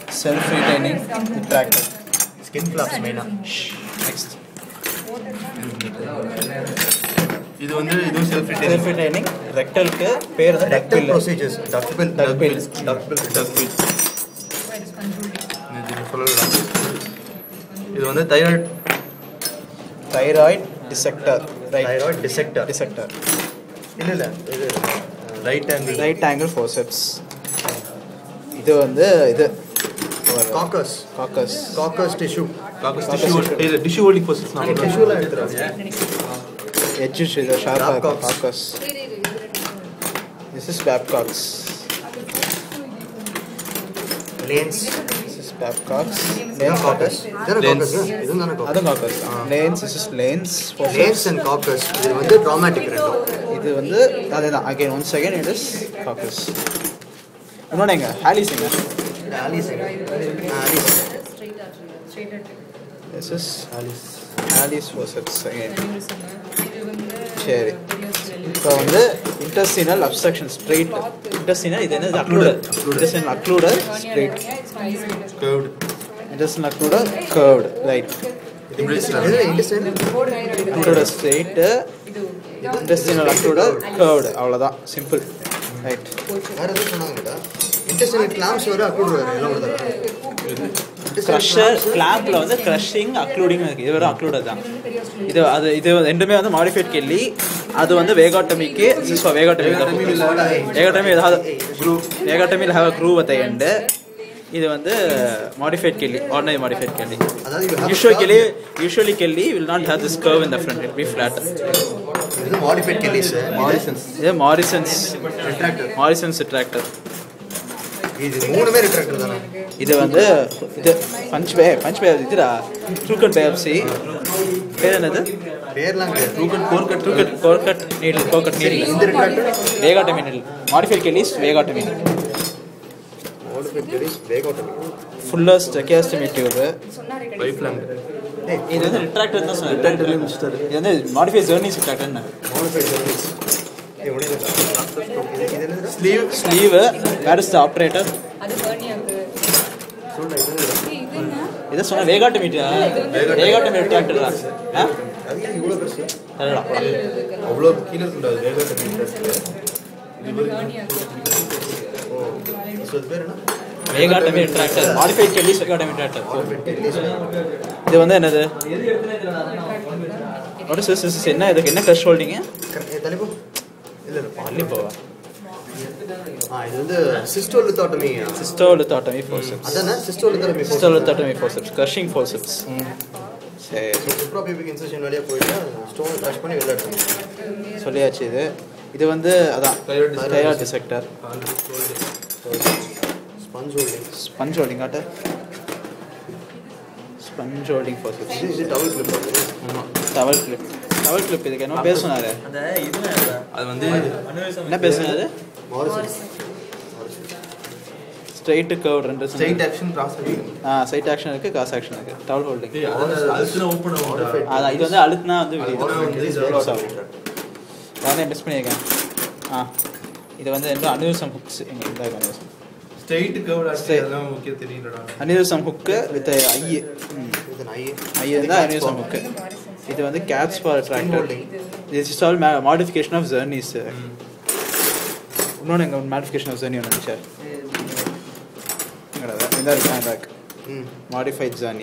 Self retaining retractor skin flaps மெயினாக next இது வந்து இதுவும் செல்ஃப் செல்ஃப் ரிட்டைனிங் ரெக்டலுக்கு பேர் தான் rectal duckbill procedures duck bill Duck bill. Duck bill duck bill சொல்லலாம் இது வந்து thyroid thyroid dissector right thyroid dissector dissector இல்லை இல்லை இது right angle right angle forceps இது வந்து இது காக்கஸ் காக்கஸ் காக்கஸ் டிஷ்யூ காக்கஸ் டிஷ்யூ டிஷ்யூ ஹோல்டிங் ப்ரோசஸ் நான் டிஷ்யூலாம் எடுத்துறாங்க எட்ஜு இது ஷார்ப்பாக இருக்கும் Babcocks. காக்கஸ் this is Babcock's lanes this is Babcock's இதுதான் லேன்ஸ் காக்கஸ் காக்கஸ் இதுதானே காக்கஸ் இதுவும் தானே காக்கஸ் அதுவும் Kocher's Lane's this is Lane's Lane's and Kocher's இது வந்து ட்ராமாட்டிக் ரெண்டும் இது வந்து அதே தான் again one second it is Kocher's இன்னொன்று எங்க ஹாலிஸ் எங்க Allis Allis this is Allis Allis forceps again சரி இப்போ வந்து இன்டர்சினல் அப்ஸ்ட்ரக்ஷன் ஸ்ட்ரெயிட் இன்டர்சினல் இது என்னது occluder intestinal occluder straight curved intestinal occluder curved right இது intestinal occluder straight இன்டர்சினல் occluder curved அவ்வளோதான் சிம்பிள் ரைட் வேற எதுவும் சொன்னாங்கடா இண்டஸ்ட்ரியல் கிளாம்ஸ் வர அக்ளூட் வர எல்லாம் வருது க்ரஷர் கிளாம்பில் வந்து க்ரஷிங் அக்ளூடிங் இருக்குது இது வெறும் அக்ளூடர் தான் இது அது இது ரெண்டுமே வந்து மாடிஃபைட் கெல்லி அது வந்து வேகாட்டமிக்கு வேகாட்டமி வேகாட்டமி ஏதாவது vagotomy have a groove at end இது வந்து modified Kelly ordinary modified Kelly அதாவது you have usual to- Kelly usually Kelly will not have this curve in the front it be flat இது modified Kelly's மாடிசன்ஸ் இது Morrison's retractor மாரிசன்ஸ் retractor இது மூணுமே retractor தானே இது வந்து இது பஞ்ச் பே பஞ்ச் பே இதுடா ட்ரூகட் பேப்சி பேர் என்னது பேர்லாம் கிடையாது trucut core cut trucut core cut needle core cut needle இந்த retractor vagotomy needle modified Kelly's vagotomy modified Kelly's vagotomy ஃபுல்லஸ்ட் டெக்கியாஸ்டமி டியூப் பைப் லேண்ட் இது வந்து ரிட்ராக்டர் தான் சொன்னேன் இது வந்து மாடிஃபை ஜெர்னிஸ் ரிட்ராக்டர் என்ன மாடிஃபைட் கெல்லிஸ் ஏய் உடனே இது என்னது sleeve sleeve where is the operator அது ஹர்னியாக்கு சொல்லுடா இது இது என்ன இதை சொன்ன வேகாட்டமி வேகாட்டமி ரிட்ராக்டர் தான் ஆ அது ஏன் இவ்வளோ பெருசு சரிடா அவ்வளோ கீழே இருக்கக்கூடாது வேக அது ஹர்னியாக்கு ஓ ஸோ அது பேர் என்ன vagotomy retractor modified Kelly's vagotomy retractor modified Kelly's இது வந்து என்னது வாட் இஸ் திஸ் என்ன இதுக்கு என்ன க்ரஷ் ஹோல்டிங்க தலைப்பு இல்லை இல்லை பள்ளி போவா ஆ இது வந்து சிஸ்டோல் லித்தாட்டமி சிஸ்டோலித்தாட்டமி ஃபோர்செப்ஸ் அதானே cystolithotomy cystolithotomy forceps crushing forceps சரி சுப்ராபிபிக் இன்செஷன் வழியாக போயிட்டு ஸ்டோன் க்ரஷ் பண்ணி வெளில எடுக்கணும் சொல்லியாச்சு இது இது வந்து அதான் Thyroid disector. Thyroid dissector sponge holding sponge holding ஆட்ட ஸ்பஞ்ச் ஹோல்டிங் ஃபோர்செப்ஸ் இது இது double clip towel clip towel clip இதுக்கு என்ன பேசுனாரு அது வந்து என்ன பேசுனாரு மாரிசன் ஸ்ட்ரைட்டு கர்வ் ரெண்டு ஸ்ட்ரைட் ஆக்ஷன் கிராஸ் ஆக்ஷன் ஆ சைட் ஆக்ஷன் இருக்கு காஸ் ஆக்ஷன் இருக்கு டவல் ஹோல்டிங் அழுத்தின ஓப்பன் ஆகும் அதான் இது வந்து அழுத்தினா வந்து அழுத்தினா வந்து க்ளோஸ் ஆகும் அதான் மிஸ் பண்ணியிருக்கேன் ஆ இது வந்து என்ன அனிருசம் ஹுக்ஸ் எங்க இந்த aneurysm straight curve Straight. Action அதெல்லாம் முக்கியம் தெரியலடா அனிருசம் ஹுக்கு வித் ஐ இது நை ஐ தான் அனிருசம் ஹுக்கு இது வந்து cat's paw retractor this is all modification of Czerny's இன்னொன்று எங்கள் மாடிஃபிகேஷன் ஆஃப் ஜர்னி ஒன்று இருந்துச்சு எங்கடா இது? இந்த இருக்கு இந்த இருக்கு ம் மாடிஃபைட் ஜர்னி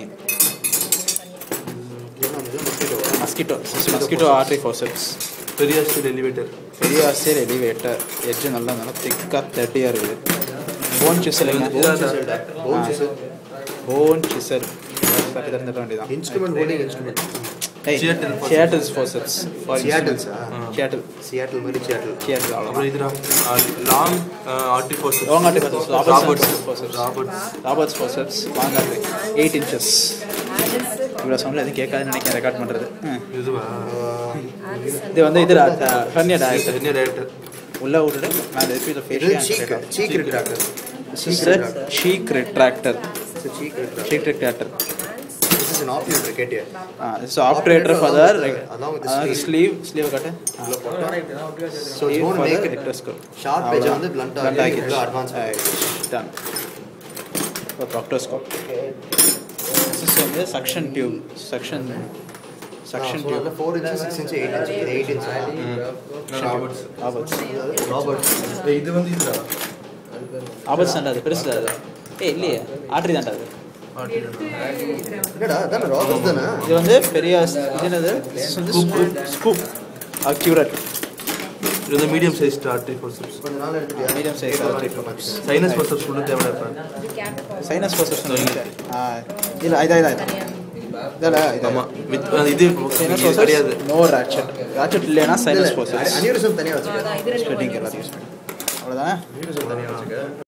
என்ன இது mosquito mosquito mosquito artery forceps பெரிய ஸ்டீல் எலிவேட்டர் பெரிய ஆசிரியர் எலிவேட்டர் எட்ஜு நல்லா நல்லா திக்காக தேர்ட்டியாக இருக்குது போன் சிசலுங்க போன் சிசல் போன் சிசல் தட்டி தந்துட வேண்டியதான் instrument holding instrument Seattle forceps. Seattle's forceps Seattle's ஆ? சியாட்டில் சியாட்டில் மாதிரி சியாட்டில் சியாட்டில் அவ்வளோ அப்புறம் இதுடா long artery force long artery forceps Roberts Roberts forceps Roberts Roberts forceps long artery eight inches இவ்வளோ சவுண்டில் எதுவும் கேட்காதுன்னு நினைக்கிறேன் ரெக்கார்ட் பண்ணுறது இதுவா இது வந்து இது ஹர்னியா டேரக்டர் என்ன டேரக்டர் உள்ளே விட்டுட்டு மேலே ரிப்பீட் இது cheek facial cheek retractor cheek retractor cheek retractor cheek retractor this is an operator கேட்டியா so operator further Along with the sleeve sleeve காட்டு உள்ள போட்டா so Sleeve don't for make the it rectoscope. sharp edge வந்து blunt ஆகி Blunt ஆகி உள்ள advance டன் ஒரு ப்ராக்டோஸ்கோப் சிஸ் வந்து suction tube suction suction tube four inch six inch eight inch இது எயிட் இன்ச்சு ராபர்ட்ஸ் ஆபர்ட்ஸ் ராபர்ட் இது வந்து இதுடா ஆபர்ட்ஸ் தாண்டா அது பெருசு அது ஏய் இல்லையே ஆட்ரி தாண்டா அது என்னடா அதானே ராபர்ட் தானே இது வந்து பெரிய இது என்னது This வந்து ஸ்கூப் ஸ்கூப் அக்யூரேட் இது வந்து மீடியம் சைஸ் ஆர்டி ஃபோர்சப்ஸ் கொஞ்ச நாள் எடுத்துட்டியா medium size sinus forceps full தேவை இருப்பேன் இது கேப் சைனஸ் பர்செப்ஷன் ஆ இல்லை இதா இதா இதா இதா ஆமாம் வித் இது சைனஸ் இது கிடையாது நோ ராட்சட் ராட்சட் இல்லைனா சைனஸ் பர்செப்ஷன் அனியூரிசம் தனியாக வச்சுக்க அதான் இது ரெண்டு ஸ்வெட்டிங் எல்லாத்தையும் யூஸ் பண்ணி அவ்வளோதானே அனியூரிசம் தனியாக வச்சுக்க